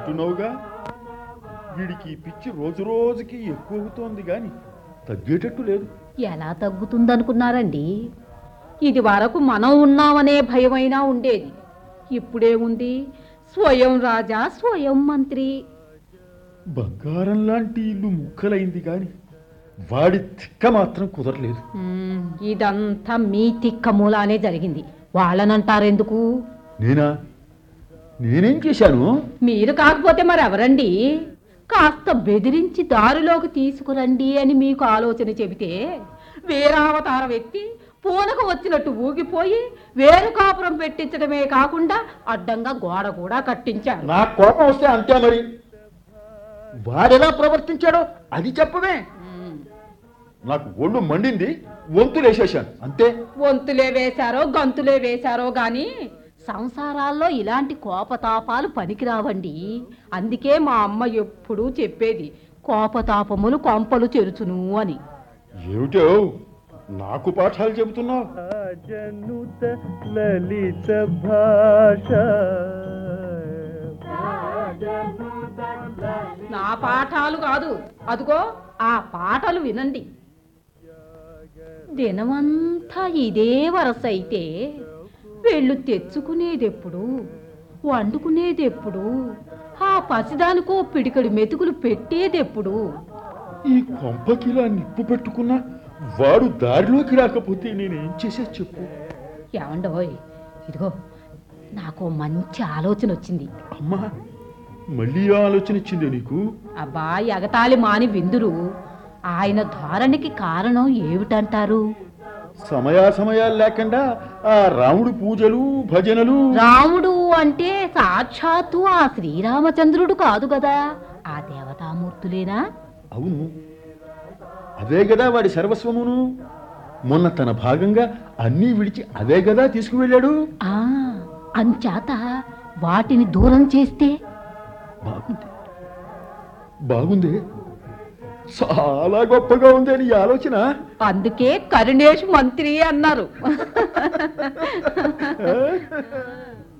వింటున్నావుగా వీడికి ఈ పిచ్చి రోజు రోజుకి ఎక్కువ అవుతోంది గాని తగ్గేటట్టు లేదు ఎలా తగ్గుతుందనుకున్నారండి ఇది వరకు మనం ఉన్నామనే భయమైనా ఉండేది ఇప్పుడేముంది స్వయం రాజా స్వయం మంత్రి బంగారం లాంటి ఇల్లు ముక్కలైంది గాని వాడి తిక్క మాత్రం కుదరలేదు మ్మ్, ఇదంతా మీ తిక్క మూలానే జరిగింది వాళ్ళనంటారెందుకు నేనా నేనేం చేశాను మీరు కాకపోతే మరెవరండి కాస్త బెదిరించి దారిలోకి తీసుకురండి అని మీకు ఆలోచన చెబితే వీరావతారం ఎత్తి పూనకు వచ్చినట్టు ఊగిపోయి వేరు కాపురం పెట్టించడమే కాకుండా అడ్డంగా గోడ కూడా కట్టించారు నా కోపం వస్తే అంతే మరి వాడెలా ప్రవర్తించాడో అది చెప్పవే మ్మ్. నాకు ఒళ్ళు మండింది వంతులేసేశాను అంతే వంతులే వేశారో గంతులే వేశారో గాని సంసారాల్లో ఇలాంటి కోపతాపాలు పనికిరావండి అందుకే మా అమ్మ ఎప్పుడూ చెప్పేది కోపతాపములు కొంపలు చెరుచును అని ఏమిటో నాకు పాఠాలు చెబుతున్నావు జనుత లలిత భాష నా పాఠాలు కాదు అదిగో ఆ పాటలు వినండి దినమంతా ఇదే వరస అయితే వెళ్ళు తెచ్చుకునేదెప్పుడు వండుకునేదెప్పుడు ఆ పసిదానికో పిడికడి మెతుకులు పెట్టేదెప్పుడు ఈ కొంపకిలా నిప్పు పెట్టుకున్నా వాడు దారిలోకి రాకపోతే నేనేం చేసే చెప్పు ఏమండోయ్ ఇదిగో నాకు మంచి ఆలోచన వచ్చింది అమ్మా మళ్ళీ ఆలోచన ఇచ్చిందే నీకు అబ్బా ఎగతాళి మాని విందురు ఆయన ధోరణికి కారణం ఏమిటంటారు సమయాసమయాలు లేకుండా ఆ రాముడు పూజలు భజనలు రాముడు అంటే సాక్షాత్తు ఆ శ్రీరామచంద్రుడు కాదు కదా ఆ దేవతామూర్తులేనా అవును అదే కదా వాడి సర్వస్వమును మొన్న తన భాగంగా అన్నీ విడిచి అదే కదా తీసుకువెళ్ళాడు ఆ అంచేత వాటిని దూరం చేస్తే బాగుంది బాగుంది చాలా గొప్పగా ఉంది అని ఈ ఆలోచన అందుకే కరుణేష్ మంత్రి అన్నారు ఆ?